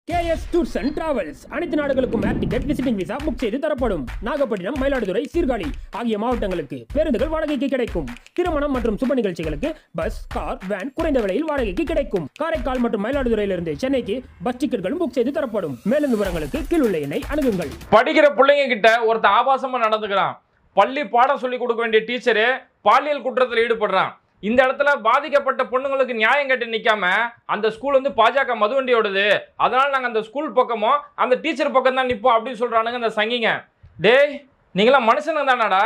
KS tours and travels அனைத்து நாடுகளுக்கும் air ticket visiting visa book செய்து தரப்படும் நாகப்பட்டினம் மயிலாடுதுறை சீர்காழி ஆகிய மாவட்டங்களுக்கு பேருந்துகள் வாடகைக்கு கிடைக்கும் திருமணம் மற்றும் சுப நிகழ்ச்சிகளுக்கு பஸ் கார் வேன் குறைந்த விலையில் வாடகைக்கு கிடைக்கும் காரைக்கால் மற்றும் மயிலாடுதுறையிலிருந்து சென்னைக்கு பஸ் டிக்கெட்களும் புக் செய்து தரப்படும் மேலும் விவரங்களுக்கு கீழுள்ள எண்ணை அணுகுங்கள் படிக்கிற பிள்ளைங்க கிட்ட ஒருத்தன் ஆபாசமா நடந்துக்கிறான் பள்ளி பாடம் சொல்லி கொடுக்க வேண்டிய டீச்சரு பாலியல் குற்றத்தில் ஈடுபடுறான் இந்த இடத்துல பாதிக்கப்பட்ட பொண்ணுங்களுக்கு நியாயம் கேட்டு நிக்காம அந்த ஸ்கூல் வந்து பாஜக மதுவண்டியோடது அதனால நாங்க அந்த ஸ்கூல் பக்கமும் அந்த டீச்சர் பக்கம் தான் நிப்போம் அப்படின்னு சொல்றானுங்க அந்த சங்கிங்க டேய் நீங்களாம் மனுஷனுங்க தானாடா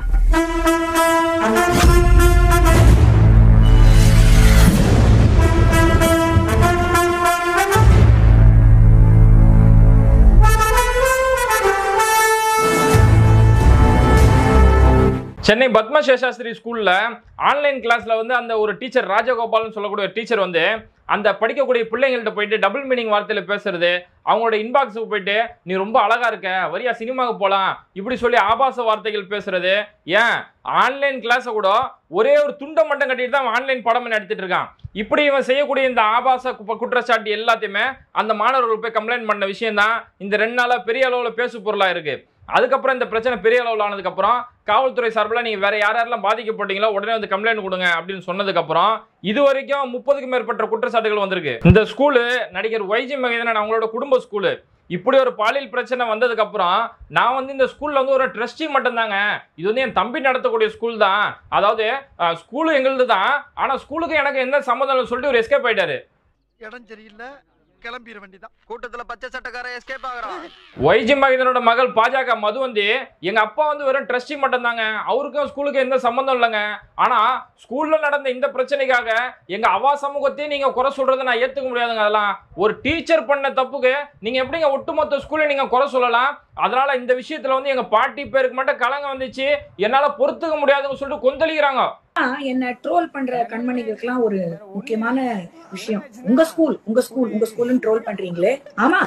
சென்னை பத்ம சேஷாஸ்திரி ஸ்கூல்ல ஆன்லைன் கிளாஸ்ல வந்து அந்த ஒரு டீச்சர் ராஜகோபால்னு சொல்லக்கூடிய டீச்சர் வந்து அந்த படிக்கக்கூடிய பிள்ளைங்கள்ட்ட போயிட்டு டபுள் மீனிங் வார்த்தையில பேசுறது அவங்களோட இன்பாக்ஸுக்கு போயிட்டு நீ ரொம்ப அழகா இருக்க வரியா சினிமாவுக்கு போலாம் இப்படி சொல்லி ஆபாச வார்த்தைகள் பேசுறது ஏன் ஆன்லைன் கிளாஸை கூட ஒரே ஒரு துண்டை மட்டும் கட்டிட்டு தான் ஆன்லைன் படம் நடத்திட்டு இருக்கான் இப்படி இவன் செய்யக்கூடிய இந்த ஆபாச கு- குற்றச்சாட்டு எல்லாத்தையுமே அந்த மாணவர்கள் போய் கம்ப்ளைண்ட் பண்ண விஷயம் தான் இந்த ரெண்டு நாளா பெரிய அளவுல பேசு பொருளா இருக்கு அதுக்கப்புறம் இந்த பிரச்சனை பெரிய அளவில் ஆனதுக்கப்புறம் காவல்துறை சார்பில் நீங்கள் வேற யார் யாரெல்லாம் பாதிக்கப்பட்டீங்களோ உடனே வந்து கம்ப்ளைண்ட் கொடுங்க அப்படின்னு சொன்னதுக்கப்புறம் இது வரைக்கும் முப்பதுக்கும் மேற்பட்ட குற்றச்சாட்டுகள் வந்திருக்கு இந்த ஸ்கூலு நடிகர் வைஜி மகேந்திரன் அவங்களோட குடும்ப ஸ்கூலு இப்படி ஒரு பாலியல் பிரச்சனை வந்ததுக்கு அப்புறம் நான் வந்து இந்த ஸ்கூல்ல வந்து ஒரு ட்ரஸ்டி மட்டும்தாங்க இது வந்து என் தம்பி நடத்தக்கூடிய ஸ்கூல் தான் அதாவது ஸ்கூலு எங்களுது தான் ஆனா ஸ்கூலுக்கு எனக்கு எந்த சம்மந்தம் இல்லைன்னு சொல்லிட்டு ஒரு எஸ்கேப் ஆயிட்டாரு இடம் சரியில்லை கிளம்பிட வேண்டியதான் கூட்டத்துல பச்சை சட்டக்காரன் எஸ்கேப் ஆகுறான் வைஜி மகேந்திரனோட மகள் பாஜக மது வந்து எங்க அப்பா வந்து வெறும் ட்ரஸ்டி மட்டும் தாங்க அவருக்கும் ஸ்கூலுக்கு எந்த சம்பந்தம் இல்லைங்க ஆனா ஸ்கூல்ல நடந்த இந்த பிரச்சனைக்காக எங்க அவா சமூகத்தையும் நீங்க குறை சொல்றதை நான் ஏத்துக்க முடியாதுங்க அதெல்லாம் ஒரு டீச்சர் பண்ண தப்புக்கு நீங்க எப்படிங்க ஒட்டுமொத்த ஸ்கூல்ல நீங்க குறை சொல்லலாம் அதனால இந்த விஷயத்துல வந்து எங்க பாட்டி பேருக்கு மட்டும் கலங்க வந்துச்சு என்னால பொறுத்துக்க முடியாதுன்னு சொல்லிட்டு கொந்தளிக்கிறாங்க என்ன ட்ரோல் பண்ற கண்மணிகளுக்கெல்லாம் ஒரு முக்கியமான விஷயம் உங்க ஸ்கூல் உங்க ஸ்கூல் உங்க ஸ்கூல்னு ட்ரோல் பண்றீங்களே ஆமா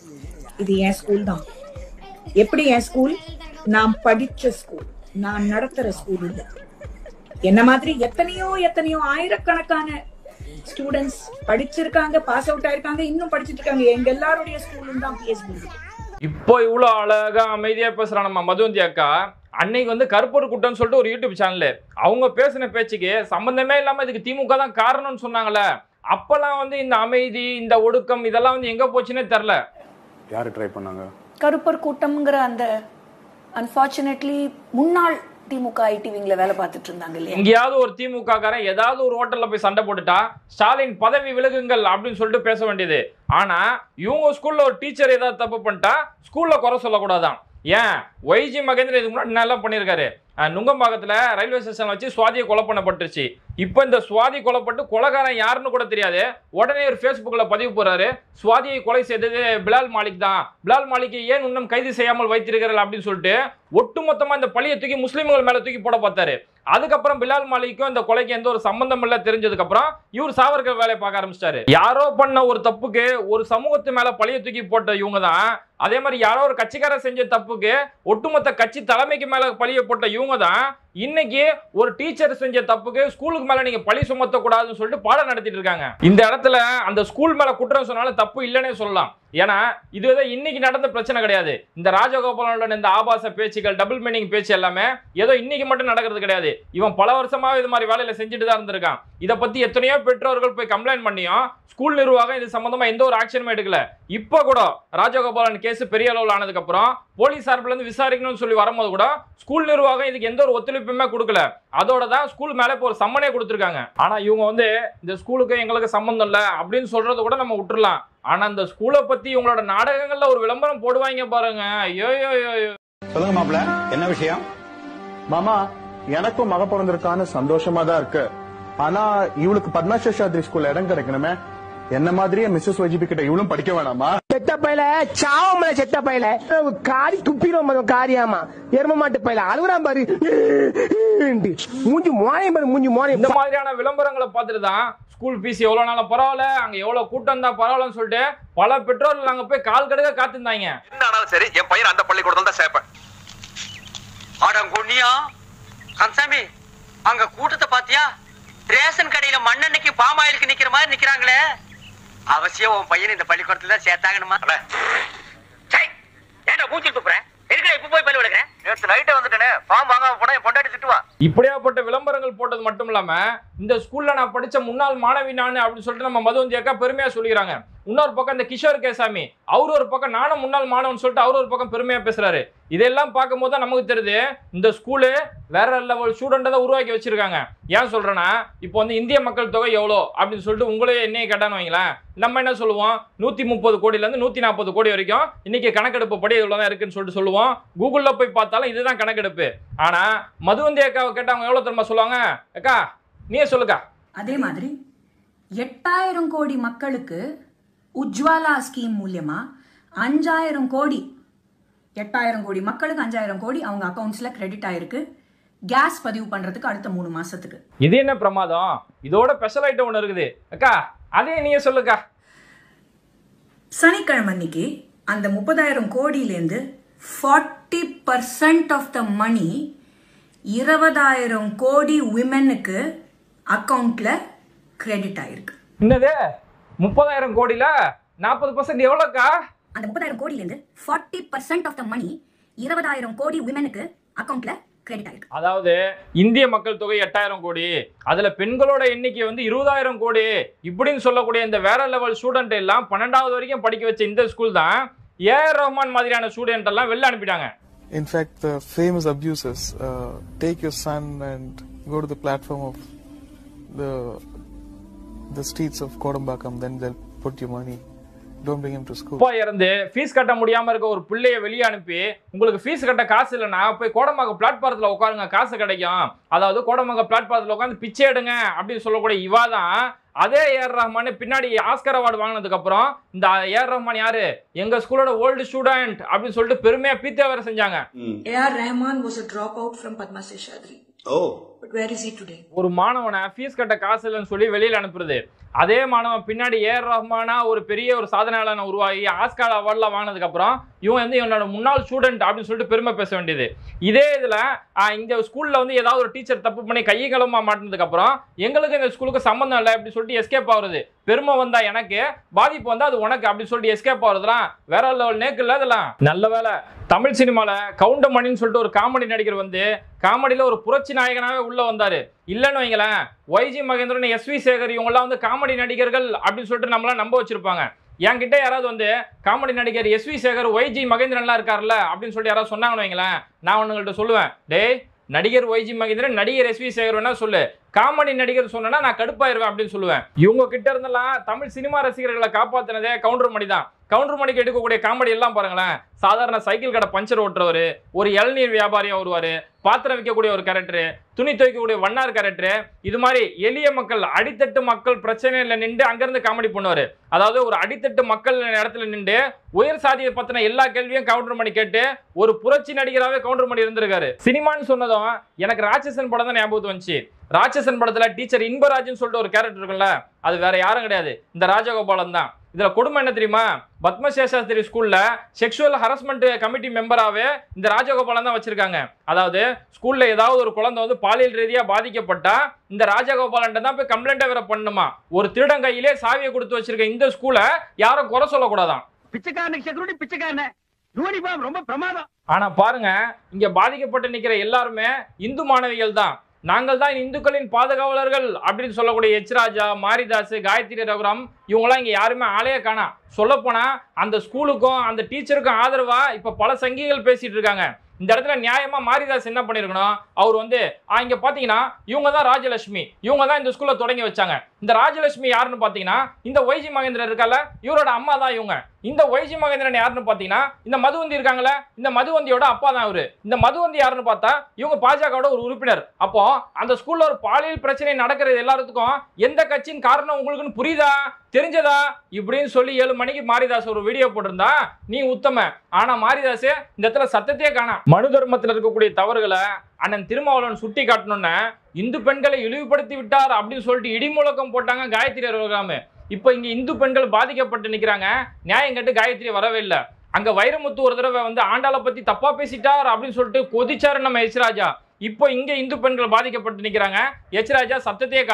இது என் ஸ்கூல் தான் எப்படி என் ஸ்கூல் நான் படிச்ச ஸ்கூல் நான் நடத்துற ஸ்கூல் இது என்ன மாதிரி எத்தனையோ எத்தனையோ ஆயிரக்கணக்கான ஸ்டூடெண்ட்ஸ் படிச்சிருக்காங்க பாஸ் அவுட் ஆயிருக்காங்க இன்னும் படிச்சிட்டு இருக்காங்க எங்க எல்லாருடைய ஸ்கூலும் தான் பிஎஸ்பி இப்போ இவ்வளோ அழகா அமைதியா பேசுறா நம்ம மதுவந்தி அக்கா அன்னைக்கு வந்து கருப்பொரு கூட்டம்னு சொல்லிட்டு ஒரு யூடியூப் சேனல் அவங்க பேசின பேச்சுக்கு சம்பந்தமே இல்லாம இதுக்கு திமுக தான் காரணம்னு சொன்னாங்கல்ல அப்பெல்லாம் வந்து இந்த அமைதி இந்த ஒடுக்கம் இதெல்லாம் வந்து எங்க போச்சுன்னே தெரில யாரு ட்ரை பண்ணாங்க கருப்பர் கூட்டம்ங்கிற அந்த அன்பார்ச்சுனேட்லி முன்னாள் திமுக ஐடி விங்ல வேலை பார்த்துட்டு இருந்தாங்க இல்லையா எங்கேயாவது ஒரு திமுக காரன் ஏதாவது ஒரு ஹோட்டல்ல போய் சண்டை போட்டுட்டா ஸ்டாலின் பதவி விலகுங்கள் அப்படின்னு சொல்லிட்டு பேச வேண்டியது ஆனா இவங்க ஸ்கூல்ல ஒரு டீச்சர் ஏதாவது தப்பு பண்ணிட்டா ஸ்கூல்ல குறை சொல்லக்கூடாதான் ஏன் ஒய்ஜி மகேந்திரன் இதுக்கு முன்னாடி நல்லா பண்ணியிருக்காரு அஹ் நுங்கம்பாக்கத்துல ரயில்வே ஸ்டேஷன் வச்சு சுவாதியை கொலை பண்ணப்பட்டுருச்சு இப்போ இந்த சுவாதி கொலைப்பட்டு கொலைகாரன் யாருன்னு கூட தெரியாது உடனே ஒரு ஃபேஸ்புக்கில் பதிவு போறாரு சுவாதியை கொலை செய்தது பிலால் மாலிக் தான் பிலால் மாலிக்கை ஏன் இன்னும் கைது செய்யாமல் வைத்திருக்கிறார்கள் அப்படின்னு சொல்லிட்டு ஒட்டுமொத்தமா இந்த பழியை தூக்கி முஸ்லீம்கள் மேல தூக்கி போட பார்த்தாரு அதுக்கப்புறம் பிலால் மாலிக்கும் இந்த கொலைக்கு எந்த ஒரு சம்பந்தம் இல்ல தெரிஞ்சதுக்கு அப்புறம் இவர் சாவர்கள் வேலையை பார்க்க ஆரம்பிச்சிட்டாரு யாரோ பண்ண ஒரு தப்புக்கு ஒரு சமூகத்து மேல பழிய தூக்கி போட்ட இவங்க தான் அதே மாதிரி யாரோ ஒரு கட்சிக்காரர் செஞ்ச தப்புக்கு ஒட்டுமொத்த கட்சி தலைமைக்கு மேல பழிய போட்ட இவங்க தான் இன்னைக்கு ஒரு டீச்சர் செஞ்ச தப்புக்கு ஸ்கூலுக்கு மேல நீங்க பழி சுமத்த கூடாதுன்னு சொல்லிட்டு பாடம் நடத்திட்டு இருக்காங்க இந்த இடத்துல அந்த ஸ்கூல் மேல குற்றம் சொன்னாலும் தப்பு இல்லைன்னே சொல்லலாம் ஏன்னா இது வந்து இன்னைக்கு நடந்த பிரச்சனை கிடையாது இந்த ராஜகோபாலனோட இந்த ஆபாச பேச்சுகள் டபுள் மீனிங் பேச்சு எல்லாமே ஏதோ இன்னைக்கு மட்டும் நடக்கிறது கிடையாது இவன் பல வருஷமாவே இது மாதிரி வேலையில செஞ்சுட்டு தான் இருந்திருக்கான் இதை பத்தி எத்தனையோ பெற்றோர்கள் போய் கம்ப்ளைண்ட் பண்ணியும் ஸ்கூல் நிர்வாகம் இது சம்பந்தமா எந்த ஒரு ஆக்ஷனுமே எடுக்கல இப்போ கூட ராஜகோபாலன் கேஸ் பெரிய அளவில் ஆனதுக்கு அப்புறம் போலீஸ் சார்பில் இருந்து விசாரிக்கணும்னு சொல்லி வரும்போது கூட ஸ்கூல் நிர்வாகம் இதுக்கு எந்த ஒரு ஒத்துழைப்புமே கொடுக்கல அதோட தான் ஸ்கூல் மேல இப்போ ஒரு சம்மனே கொடுத்துருக்காங்க ஆனா இவங்க வந்து இந்த ஸ்கூலுக்கு எங்களுக்கு சம்மந்தம் இல்லை அப்படின்னு சொல்றத கூட நம்ம விட்டுறலாம் ஆனா இந்த ஸ்கூலை பத்தி இவங்களோட நாடகங்கள்ல ஒரு விளம்பரம் போடுவாங்க பாருங்க ஐயோ ஐயோ, ஐயோ சொல்லுங்க மாப்ள என்ன விஷயம் மாமா எனக்கும் மக பிறந்திருக்கான்னு சந்தோஷமா தான் இருக்கு ஆனா இவளுக்கு பத்மசேஷாத்ரி ஸ்கூல்ல இடம் கிடைக்கணுமே என்ன மாதிரியே மிஸ்ஸஸ் வைஜிபி கிட்ட இவளும் படிக்க வேணாமா செத்த பையல சாவமல செத்த பையல காரி துப்பிடும் மதம் காரியாமா எரும மாட்டு பையல அழுகுறான் பாரு மூஞ்சி மோனையும் பாரு மூஞ்சி இந்த மோனையும் மாதிரியான விளம்பரங்களை பார்த்துட்டு தான் ஸ்கூல் ஃபீஸ் எவ்வளோ நாளும் பரவாயில்ல அங்க எவ்வளவு கூட்டம் தான் பரவாயில்லன்னு சொல்லிட்டு பல பெற்றோர்கள் அங்க போய் கால் கடுக்க காத்திருந்தாங்க என்ன ஆனாலும் சரி என் பையன் அந்த பள்ளிக்கூடத்துல தான் சேர்ப்பேன் அடங்குனியா கந்தசாமி அங்க கூட்டத்தை பாத்தியா ரேஷன் கடையில மண்ணெண்ணைக்கு பாம் ஆயிலுக்கு நிக்கிற மாதிரி நிக்கிறாங்களே அவசியம் உன் பையன் இந்த பள்ளிக்கூடத்துல தான் சேர்த்தாகணுமா ஏன்டா மூஞ்சி துப்புறேன் இருக்கிற இப்ப போய் பள்ளி விடுக்கிறேன் நேற்று நைட்டே வந்துட்டேனே ஃபார்ம் வாங்காம போனா என் பொண்டாட்டி திட்டுவா இப்படியாப்பட்ட விளம்பரங்கள் போட்டது மட்டும் இல்லாம இந்த ஸ்கூல்ல நான் படிச்ச முன்னாள் மாணவி நானு அப்படின்னு சொல்லிட்டு நம்ம மதுவந்தி அக்கா பெருமையா சொல்லிக்கிறாங்க இன்னொரு பக்கம் இந்த கிஷோர் கேசாமி அவர் ஒரு பக்கம் நானும் முன்னாள் மாணவன் சொல்லிட்டு அவர் ஒரு பக்கம் பெருமையா பேசுறாரு இதெல்லாம் பார்க்கும்போது தான் நமக்கு தெரியுது இந்த ஸ்கூலு வேற லெவல் ஸ்டூடெண்ட்டை தான் உருவாக்கி வச்சிருக்காங்க ஏன் சொல்றேன்னா இப்போ வந்து இந்திய மக்கள் தொகை எவ்வளோ அப்படின்னு சொல்லிட்டு உங்களே என்னைய கேட்டான்னு வைங்களேன் நம்ம என்ன சொல்லுவோம் நூத்தி முப்பது கோடியிலேருந்து நூத்தி நாற்பது கோடி வரைக்கும் இன்னைக்கு கணக்கெடுப்பு படி இவ்வளோ தான் இருக்குன்னு சொல்லிட்டு சொல்லுவோம் கூகுளில் போய் பார்த்தாலும் இதுதான் கணக்கெடுப்பு ஆனா மதுவந்தி அக்காவை கேட்டவங்க எவ்வளோ தெரியுமா சொல்லுவாங்க அக்கா நீயே சொல்லுக்கா அதே மாதிரி எட்டாயிரம் கோடி மக்களுக்கு உஜ்வாலா ஸ்கீம் மூலியமா அஞ்சாயிரம் கோடி எட்டாயிரம் கோடி மக்களுக்கு அஞ்சாயிரம் கோடி அவங்க அக்கவுண்ட்ஸ்ல கிரெடிட் ஆயிருக்கு கேஸ் பதிவு பண்றதுக்கு அடுத்த மூணு மாசத்துக்கு இது என்ன பிரமாதம் இதோட ஸ்பெஷல் ஐட்டம் ஒன்று இருக்குது அக்கா அதே நீயே சொல்லுக்கா சனிக்கிழமை அன்னைக்கு அந்த முப்பதாயிரம் கோடியிலேருந்து forty percent of the money இருபதாயிரம் கோடி விமெனுக்கு அக்கவுண்ட்ல கிரெடிட் ஆயிருக்கு என்னது முப்பதாயிரம் கோடியில நாற்பது பர்சன்ட் எவ்வளோக்கா அந்த முப்பதாயிரம் கோடியிலேருந்து forty percent of the money இருபதாயிரம் கோடி விமெனுக்கு அக்கவுண்ட்ல கிரெடிட் ஆயிருக்கு அதாவது இந்திய மக்கள் தொகை எட்டாயிரம் கோடி அதுல பெண்களோட எண்ணிக்கை வந்து இருபதாயிரம் கோடி இப்படின்னு சொல்லக்கூடிய இந்த வேற லெவல் ஸ்டூடெண்ட் எல்லாம் பன்னெண்டாவது வரைக்கும் படிக்க வச்ச இந்த ஸ்கூல் தான் ஏஆர் ரஹ்மான் மாதிரியான ஸ்டூடெண்ட் எல்லாம் வெளில அனுப்பிட்டாங்க In fact, the famous abusers uh, take your son and go to the platform of the the streets of Kodambakam. Then they'll put your money. Don't bring him to school. அப்பா இறந்து fees கட்ட முடியாம இருக்க ஒரு பிள்ளைய வெளியே அனுப்பி உங்களுக்கு ஃபீஸ் கட்ட காசு இல்லைன்னா போய் கோடம்பாக்க பிளாட்பாரத்தில் உட்காருங்க காசு கிடைக்கும் அதாவது கோடம்பாக்க பிளாட்பாரத்தில் உட்காந்து பிச்சை எடுங்க அப்படின்னு சொல்லக்கூடிய இவா தான் அதே ஏஆர் ரஹ்மான் பின்னாடி ஆஸ்கர் அவார்டு வாங்கினதுக்கு அப்புறம் இந்த ஏஆர் ரஹ்மான் யாரு எங்க ஸ்கூலோட ஓல்டு ஸ்டூடெண்ட் அப்படின்னு சொல்லிட்டு பெருமையா பீத்தே வேற செஞ்சாங்க A.R. Rahman was a dropout from Padma Seshadri. Oh. But where is he today? ஒரு மாணவனை ஃபீஸ் கட்ட காசு இல்லைன்னு சொல்லி வெளியில அனுப்புறது அதே மாணவன் பின்னாடி ஏஆர் ரஹ்மானா ஒரு பெரிய ஒரு சாதனையாளனை உருவாகி ஆஸ்கார் அவார்ட்லாம் வாங்கினதுக்கு அப்புறம் இவன் வந்து என்னோட முன்னாள் ஸ்டூடெண்ட் அப்படின்னு சொல்லிட்டு பெருமை பேச வேண்டியது இதே இதுல ஆஹ், இந்த ஸ்கூல்ல வந்து ஏதாவது ஒரு டீச்சர் தப்பு பண்ணி கையை களமா மாட்டினதுக்கு அப்புறம் எங்களுக்கு இந்த ஸ்கூலுக்கு சம்மந்தம் இல்லை அப்படின்னு சொல்லிட்டு எஸ்கேப் ஆகுறது பெருமை வந்தா எனக்கு பாதிப்பு வந்தா அது உனக்கு அப்படின்னு சொல்லிட்டு எஸ்கேப் ஆகுறதுலாம் வேற லெவல் நேக்கு இல்ல இதெல்லாம் நல்ல வேலை தமிழ் சினிமால கவுண்டமணின்னு சொல்லிட்டு ஒரு காமெடி நடிகர் வந்து காமெடியில ஒரு புரட்சி நாயகனாவே உள்ள வந்தாரு இல்லைன்னு வைங்களேன் YG Mahendran S V Sekar இவங்கெல்லாம் வந்து காமெடி நடிகர்கள் அப்படின்னு சொல்லிட்டு நம்மளாம் நம்ப வச்சிருப்பாங்க என்கிட்ட யாராவது வந்து காமெடி நடிகர் எஸ் வி சேகர் ஒய்ஜி மகேந்திரன்லாம் இருக்கார்ல அப்படின்னு சொல்லிட்டு யாராவது சொன்னாங்கன்னு வைங்களேன் நான் உங்கள்கிட்ட சொல்லுவேன் டேய் நடிகர் ஒய்ஜி மகேந்திரன் நடிகர் எஸ் வி சேகர் வேணா சொல்லு காமெடி நடிகர் சொன்னா நான் கடுப்பாயிருவேன் அப்படின்னு சொல்லுவேன் இவங்க கிட்ட இருந்தெல்லாம் தமிழ் சினிமா ரசிகர்களை காப்பாத்தினதே கவுண்டர் மணி தான் கவுண்டர் மணிக்கு எடுக்கக்கூடிய காமெடி எல்லாம் பாருங்களேன் சாதாரண சைக்கிள் கடை பஞ்சர் ஓட்டுறவர் ஒரு இளநீர் வியாபாரியா வருவாரு பாத்திரம் விற்கக்கூடிய ஒரு கேரக்டர் துணி துவைக்கக்கூடிய வண்ணார் கேரக்டர் இது மாதிரி எளிய மக்கள் அடித்தட்டு மக்கள் பிரச்சனையில நின்று அங்கிருந்து காமெடி பண்ணுவாரு அதாவது ஒரு அடித்தட்டு மக்கள் இடத்துல நின்று உயர் சாதியை பத்தின எல்லா கேள்வியும் கவுண்டர் மணி கேட்டு ஒரு புரட்சி நடிகராகவே கவுண்டர் மணி இருந்திருக்காரு சினிமான்னு சொன்னதும் எனக்கு ராட்சசன் படம் தான் ஞாபகத்து வந்துச்சு ராட்சசன் படத்துல டீச்சர் இன்பராஜ்னு சொல்லிட்டு ஒரு கேரக்டர் இருக்குல்ல அது வேற யாரும் கிடையாது இந்த ராஜகோபாலன் தான் இதுல கொடுமை என்ன தெரியுமா பத்மசேஷாஸ்திரி ஸ்கூல்ல செக்ஷுவல் ஹரஸ்மெண்ட் கமிட்டி மெம்பராகவே இந்த ராஜகோபாலன் தான் வச்சிருக்காங்க அதாவது ஸ்கூல்ல ஏதாவது ஒரு குழந்தை வந்து பாலியல் ரீதியா பாதிக்கப்பட்டா இந்த ராஜகோபாலன் தான் போய் கம்ப்ளைண்ட் வேற பண்ணணுமா ஒரு திருடன் கையிலே சாவியை கொடுத்து வச்சிருக்க இந்த ஸ்கூலை யாரும் குறை சொல்லக்கூடாதான் பிச்சைக்காரனுக்கு செக்யூரிட்டி பிச்சைக்காரன் யூனிஃபார்ம் ரொம்ப பிரமாதம் ஆனா பாருங்க இங்க பாதிக்கப்பட்டு நிக்கிற எல்லாருமே இந்து மாணவிகள் தான் நாங்கள் தான் இந்துக்களின் பாதுகாவலர்கள் அப்படின்னு சொல்லக்கூடிய எச் ராஜா மாரிதாஸ் காயத்ரி ரகுராம் இவங்கெல்லாம் இங்க யாருமே ஆளையே காணா சொல்லப்போனா அந்த ஸ்கூலுக்கும் அந்த டீச்சருக்கும் ஆதரவா இப்ப பல சங்கிகள் பேசிட்டு இருக்காங்க இந்த இடத்துல நியாயமா மாரிதாஸ் என்ன பண்ணிருக்கணும் அவர் வந்து ஆ, இங்க பாத்தீங்கன்னா இவங்க தான் ராஜலட்சுமி இவங்க தான் இந்த ஸ்கூல்ல தொடங்கி வச்சாங்க இந்த ராஜலட்சுமி யாருன்னு பாத்தீங்கன்னா இந்த ஒய்ஜி மகேந்திரன் இருக்கல இவரோட அம்மா தான் இவங்க இந்த ஒய்ஜி மகேந்திரன் யாருன்னு பாத்தீங்கன்னா இந்த மதுவந்தி இருக்காங்கல்ல இந்த மதுவந்தியோட அப்பா தான் இவரு இந்த மதுவந்தி யாருன்னு பார்த்தா இவங்க பாஜகவோட ஒரு உறுப்பினர் அப்போ அந்த ஸ்கூல்ல ஒரு பாலியல் பிரச்சனை நடக்கிறது எல்லாத்துக்கும் எந்த கட்சியின் காரணம் உங்களுக்குன்னு புரியுதா தெரிஞ்சதா இப்படின்னு சொல்லி ஏழு மணிக்கு மாரிதாஸ் ஒரு வீடியோ போட்டிருந்தா நீ உத்தம ஆனா மாரிதாஸ் இந்த இடத்துல சத்தத்தையே காணாம் மனு தர்மத்துல இருக்கக்கூடிய தவறுகளை அண்ணன் திருமாவளவன் சுட்டி காட்டணும்னு இந்து பெண்களை இழிவுபடுத்தி விட்டார் அப்படின்னு சொல்லிட்டு இடிமுழக்கம் போட்டாங்க காயத்ரி ரகுராமு இப்போ இங்க இந்து பெண்கள் பாதிக்கப்பட்டு நிக்கிறாங்க நியாயம் கேட்டு காயத்ரி வரவே இல்லை அங்க வைரமுத்து ஒரு தடவை வந்து ஆண்டாளை பத்தி தப்பா பேசிட்டார் அப்படின்னு சொல்லிட்டு கொதிச்சாரு நம்ம எச் ராஜா இப்போ இங்க இந்து பெண்கள் பாதிக்கப்பட்டு நிக்கிறாங்க எச் ராஜா சத்தத்தையே காணா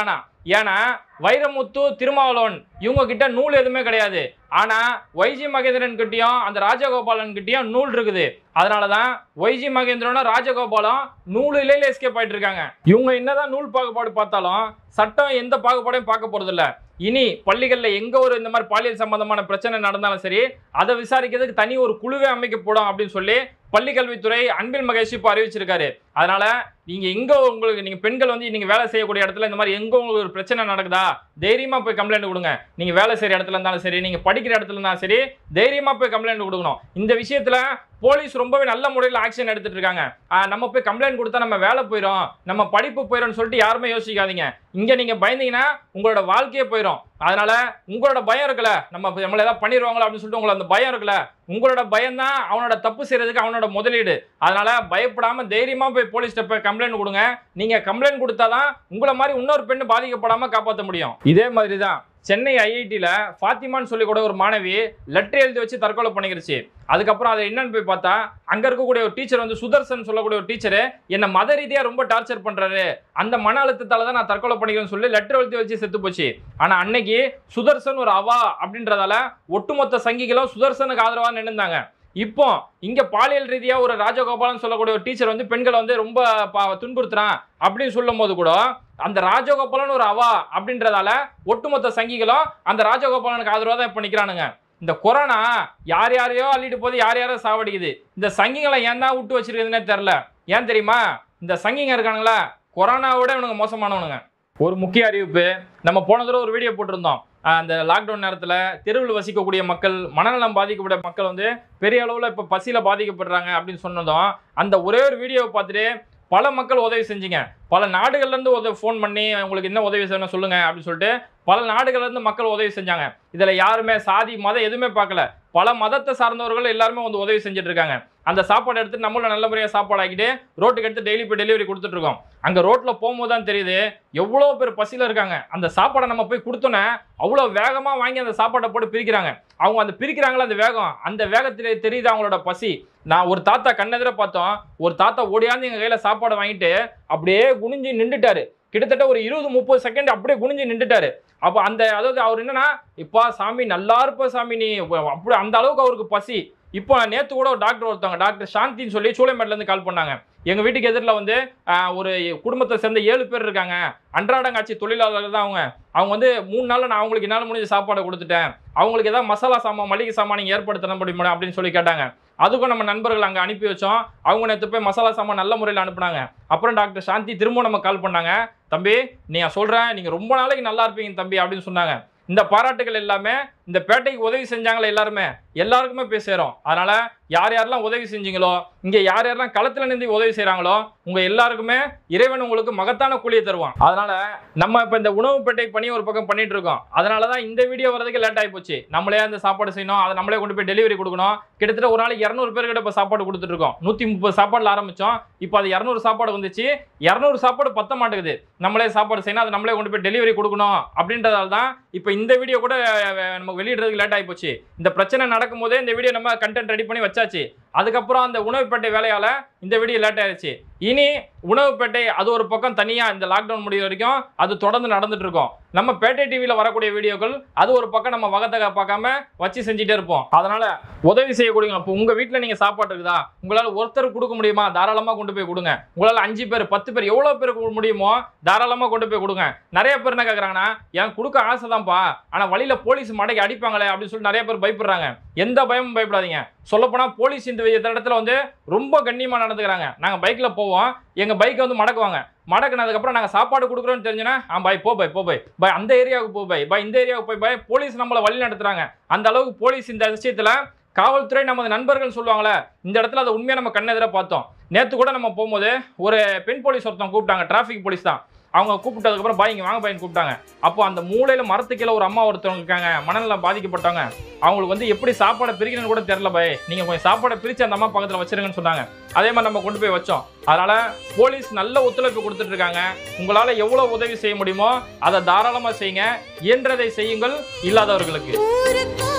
ஏன்னா வைரமுத்து திருமாவளவன் இவங்க கிட்ட நூல் எதுவுமே கிடையாது ஆனா வைஜி மகேந்திரன் கிட்டயும் அந்த ராஜகோபாலன் கிட்டயும் நூல் இருக்குது அதனாலதான் வைஜி மகேந்திரனும் ராஜகோபாலும் நூல் இலையில எஸ்கேப் ஆயிட்டு இருக்காங்க இவங்க என்னதான் நூல் பாகுபாடு பார்த்தாலும் சட்டம் எந்த பாகுபாடையும் பார்க்க போறது இல்ல இனி பள்ளிகள்ல எங்க ஒரு இந்த மாதிரி பாலியல் சம்பந்தமான பிரச்சனை நடந்தாலும் சரி அதை விசாரிக்கிறதுக்கு தனி ஒரு குழுவே அமைக்கப்படும் அப்படின்னு சொல்லி பள்ளி கல்வித்துறை அன்பில் மகேஷ் இப்போ அறிவிச்சிருக்காரு அதனால நீங்க எங்க உங்களுக்கு நீங்க பெண்கள் வந்து நீங்க வேலை செய்யக்கூடிய இடத்துல இந்த மாதிரி எங்க உங்களுக்கு ஒரு பிரச்சனை நடக்குதா தைரியமா போய் கம்ப்ளைண்ட் கொடுங்க நீங்க வேலை செய்யற இடத்துல இருந்தாலும் சரி நீங்க படிக்கிற இடத்துல இருந்தாலும் சரி தைரியமா போய் கம்ப்ளைண்ட் கொடுக்கணும் இந்த விஷயத்துல போலீஸ் ரொம்பவே நல்ல முறையில் ஆக்ஷன் எடுத்துட்டு இருக்காங்க ஆஹ் நம்ம போய் கம்ப்ளைண்ட் கொடுத்தா நம்ம வேலை போயிடும் நம்ம படிப்பு போயிடும்னு சொல்லிட்டு யாருமே யோசிக்காதீங்க இங்க நீங்க பயந்தீங்கன்னா உங்களோட வாழ்க்கையே போயிடும் அதனால உங்களோட பயம் இருக்குல்ல நம்ம நம்மள ஏதாவது பண்ணிடுவாங்களா அப்படின்னு சொல்லிட்டு உங்களுக்கு அந்த பயம் இருக்குல்ல உங்களோட பயம் தான் அவனோட தப்பு செய்யறதுக்கு அவனோட முதலீடு அதனால பயப்படாம தைரியமா போய் போலீஸ்ட்ட போய் கம்ப்ளைண்ட் கொடுங்க நீங்க கம்ப்ளைண்ட் கொடுத்தாதான் உங்களை மாதிரி இன்னொரு பெண்ணு பாதிக்கப்படாம காப்பாற்ற முடியும் இதே மாதிரி தான் சென்னை ஐஐடியில் ஃபாத்திமான்னு சொல்லி கூட ஒரு மாணவி லெட்டர் எழுதி வச்சு தற்கொலை பண்ணிக்கிருச்சு அதுக்கப்புறம் அதை என்னன்னு போய் பார்த்தா அங்கே இருக்கக்கூடிய ஒரு டீச்சர் வந்து சுதர்சன் சொல்லக்கூடிய ஒரு டீச்சரு என்னை மத ரீதியாக ரொம்ப டார்ச்சர் பண்ணுறாரு அந்த மன அழுத்தத்தால தான் நான் தற்கொலை பண்ணிக்கிறேன்னு சொல்லி லெட்டர் எழுதி வச்சு செத்து போச்சு ஆனால் அன்னைக்கு சுதர்சன் ஒரு அவா அப்படின்றதால ஒட்டுமொத்த சங்கிகளும் சுதர்சனுக்கு ஆதரவாக நின்றுந்தாங்க இப்போ இங்க பாலியல் ரீதியா ஒரு ராஜகோபாலன் சொல்லக்கூடிய ஒரு டீச்சர் வந்து பெண்களை வந்து ரொம்ப பா- துன்புறுத்துறான் அப்படின்னு சொல்லும் போது கூட அந்த ராஜகோபாலன் ஒரு அவா அப்படின்றதால ஒட்டுமொத்த சங்கிகளும் அந்த ராஜகோபாலனுக்கு ஆதரவாக தான் இப்போ நிற்கிறானுங்க இந்த கொரோனா யார் யாரையோ அள்ளிட்டு போது யார் யாரோ சாவடிக்குது இந்த சங்கிகளை ஏன் தான் விட்டு வச்சிருக்குதுன்னே தெரில ஏன் தெரியுமா இந்த சங்கிங்க இருக்கானுங்களா கொரோனாவோட இவனுங்க மோசமானவனுங்க ஒரு முக்கிய அறிவிப்பு நம்ம போன தடவை ஒரு வீடியோ போட்டிருந்தோம் ஆஹ் அந்த லாக்டவுன் நேரத்தில் தெருவில் வசிக்கக்கூடிய மக்கள் மனநலம் பாதிக்கப்பட்ட மக்கள் வந்து பெரிய அளவில் இப்போ பசியில் பாதிக்கப்படுறாங்க அப்படின்னு சொன்னதும் அந்த ஒரே ஒரு வீடியோவை பார்த்துட்டு பல மக்கள் உதவி செஞ்சீங்க பல நாடுகள்லேருந்து உதவி ஃபோன் பண்ணி உங்களுக்கு என்ன உதவி செய்யணும் சொல்லுங்க அப்படின்னு சொல்லிட்டு பல நாடுகள்லேருந்து மக்கள் உதவி செஞ்சாங்க இதில் யாருமே சாதி மதம் எதுவுமே பார்க்கல பல மதத்தை சார்ந்தவர்கள் எல்லாருமே வந்து உதவி செஞ்சுட்டு இருக்காங்க அந்த சாப்பாடு எடுத்து நம்மள நல்ல முறையாக சாப்பாடு ஆக்கிட்டு ரோட்டுக்கு எடுத்து டெய்லி போய் டெலிவரி கொடுத்துட்டு இருக்கோம் அங்கே ரோட்டில் போகும்போது தான் தெரியுது எவ்வளோ பேர் பசியில் இருக்காங்க அந்த சாப்பாடை நம்ம போய் கொடுத்தோன்னே அவ்வளோ வேகமாக வாங்கி அந்த சாப்பாடை போட்டு பிரிக்கிறாங்க அவங்க அந்த பிரிக்கிறாங்களா அந்த வேகம் அந்த வேகத்திலே தெரியுது அவங்களோட பசி நான் ஒரு தாத்தா கண்ணெதிர பார்த்தோம் ஒரு தாத்தா ஓடியாந்து எங்கள் கையில் சாப்பாடை வாங்கிட்டு அப்படியே குனிஞ்சு நின்றுட்டாரு கிட்டத்தட்ட ஒரு இருபது முப்பது செகண்ட் அப்படியே குனிஞ்சு நின்றுட்டாரு அப்போ அந்த அதாவது அவர் என்னன்னா இப்பா சாமி நல்லா இருப்ப சாமி நீ அப்படி அந்த அளவுக்கு அவருக்கு பசி இப்போ நேற்று கூட ஒரு டாக்டர் ஒருத்தவங்க டாக்டர் சாந்தின்னு சொல்லி சூளைமேட்லேருந்து கால் பண்ணாங்க எங்கள் வீட்டுக்கு எதிரில் வந்து ஆஹ், ஒரு குடும்பத்தை சேர்ந்த ஏழு பேர் இருக்காங்க அன்றாடங்காட்சி தொழிலாளர்கள் தான் அவங்க அவங்க வந்து மூணு நாளில் நான் அவங்களுக்கு என்னால் முடிஞ்ச சாப்பாடு கொடுத்துட்டேன் அவங்களுக்கு ஏதாவது மசாலா சாமான் மளிகை சாமான் நீங்கள் ஏற்படுத்த முடியுமா அப்படின்னு சொல்லி கேட்டாங்க அதுக்கும் நம்ம நண்பர்கள் அங்கே அனுப்பி வச்சோம் அவங்க நேற்று போய் மசாலா சாமான் நல்ல முறையில் அனுப்புனாங்க அப்புறம் டாக்டர் சாந்தி திரும்ப நம்ம கால் பண்ணாங்க தம்பி நான் சொல்கிறேன் நீங்கள் ரொம்ப நாளைக்கு நல்லா இருப்பீங்க தம்பி அப்படின்னு சொன்னாங்க இந்த பாராட்டுகள் எல்லாமே இந்த பேட்டைக்கு உதவி செஞ்சாங்களே எல்லாருமே எல்லாருக்குமே போய் சேரும் அதனால யார் யாரெல்லாம் உதவி செஞ்சீங்களோ இங்க யார் யாரெல்லாம் களத்துல நின்று உதவி செய்றாங்களோ உங்க எல்லாருக்குமே இறைவன் உங்களுக்கு மகத்தான கூலியை தருவான் அதனால நம்ம இப்ப இந்த உணவு பேட்டை பணி ஒரு பக்கம் பண்ணிட்டு இருக்கோம் அதனால தான் இந்த வீடியோ வரதுக்கு லேட் ஆகி போச்சு நம்மளே அந்த சாப்பாடு செய்யணும் அதை நம்மளே கொண்டு போய் டெலிவரி கொடுக்கணும் கிட்டத்தட்ட ஒரு நாளைக்கு இரநூறு பேர்கிட்ட இப்போ சாப்பாடு கொடுத்துட்டு இருக்கோம் நூற்றி முப்பது சாப்பாடுல ஆரம்பிச்சோம் இப்போ அது இரநூறு சாப்பாடு வந்துச்சு இரநூறு சாப்பாடு பத்த மாட்டேங்குது நம்மளே சாப்பாடு செய்யணும் அதை நம்மளே கொண்டு போய் டெலிவரி கொடுக்கணும் அப்படின்றதால தான் இப்போ இந்த வீடியோ கூட அஹ், நம்ம வெளியிடுறதுக்கு லேட் ஆகி போச்சு இந்த பிரச்சனை நடக்கும்போதே இந்த வீடியோ நம்ம கண்டென்ட் ரெடி பண்ணி வச்சாச்சு அதுக்கப்புறம் அந்த உணவுப்பேட்டை வேலையால இந்த வீடியோ லேட் ஆயிடுச்சு இனி உணவுப்பேட்டை அது ஒரு பக்கம் தனியா இந்த லாக்டவுன் முடிய வரைக்கும் அது தொடர்ந்து நடந்துட்டு இருக்கும் நம்ம பேட்டை டிவியில் வரக்கூடிய வீடியோக்கள் அது ஒரு பக்கம் நம்ம வகத்தக பார்க்காம வச்சு செஞ்சுட்டே இருப்போம் அதனால உதவி செய்யக்கூடிய இப்போ உங்க வீட்டில் நீங்க சாப்பாடு இருக்குதா உங்களால் ஒருத்தர் கொடுக்க முடியுமா தாராளமாக கொண்டு போய் கொடுங்க உங்களால் அஞ்சு பேர் பத்து பேர் எவ்வளோ பேர் கொடுக்க முடியுமோ தாராளமாக கொண்டு போய் கொடுங்க நிறைய பேர் என்ன கேட்குறாங்கன்னா எனக்கு கொடுக்க ஆசை தான்ப்பா ஆனால் வழியில் போலீஸ் மடைக்கு அடிப்பாங்களே அப்படின்னு சொல்லி நிறைய பேர் பயப்படுறாங்க எந்த பயமும் பயப்படாதீங்க சொல்லப்போனால் போலீஸ் இந்த இடத்துல வந்து ரொம்ப கண்ணியமாக நடந்துக்கிறாங்க நாங்கள் பைக்கில் போவோம் எங்கள் பைக்கை வந்து மடக்குவாங்க மடக்குனதுக்கப்புறம் நாங்கள் சாப்பாடு கொடுக்குறோன்னு தெரிஞ்சுன்னா ஆ பாய் போ பாய் போ பாய் பாய் அந்த ஏரியாவுக்கு போ பாய் பாய் இந்த ஏரியாவுக்கு போய் பாய் போலீஸ் நம்மளை வழி நடத்துறாங்க அந்த அளவுக்கு போலீஸ் இந்த விஷயத்தில் காவல்துறை நமது நண்பர்கள் சொல்லுவாங்களே இந்த இடத்துல அதை உண்மையாக நம்ம கண்ணெதிர பார்த்தோம் நேற்று கூட நம்ம போகும்போது ஒரு பெண் போலீஸ் ஒருத்தவங்க கூப்பிட்டாங்க டிராஃபிக் போலீஸ் தான் அவங்க கூப்பிட்டதுக்கப்புறம் பாய் இங்கே வாங்க பாயின்னு கூப்பிட்டாங்க அப்போ அந்த மூலையில் மரத்து கீழே ஒரு அம்மா ஒருத்தவங்க இருக்காங்க மனநலம் பாதிக்கப்பட்டவங்க அவங்களுக்கு வந்து எப்படி சாப்பாடை பிரிக்கணும்னு கூட தெரில பாய் நீங்கள் கொஞ்சம் சாப்பாடை பிரித்து அந்த அம்மா பக்கத்தில் வச்சிருங்கன்னு சொன்னாங்க அதே மாதிரி நம்ம கொண்டு போய் வச்சோம் அதனால போலீஸ் நல்ல ஒத்துழைப்பு கொடுத்துட்டு இருக்காங்க உங்களால் எவ்வளோ உதவி செய்ய முடியுமோ அதை தாராளமாக செய்யுங்க இயன்றதை செய்யுங்கள் இல்லாதவர்களுக்கு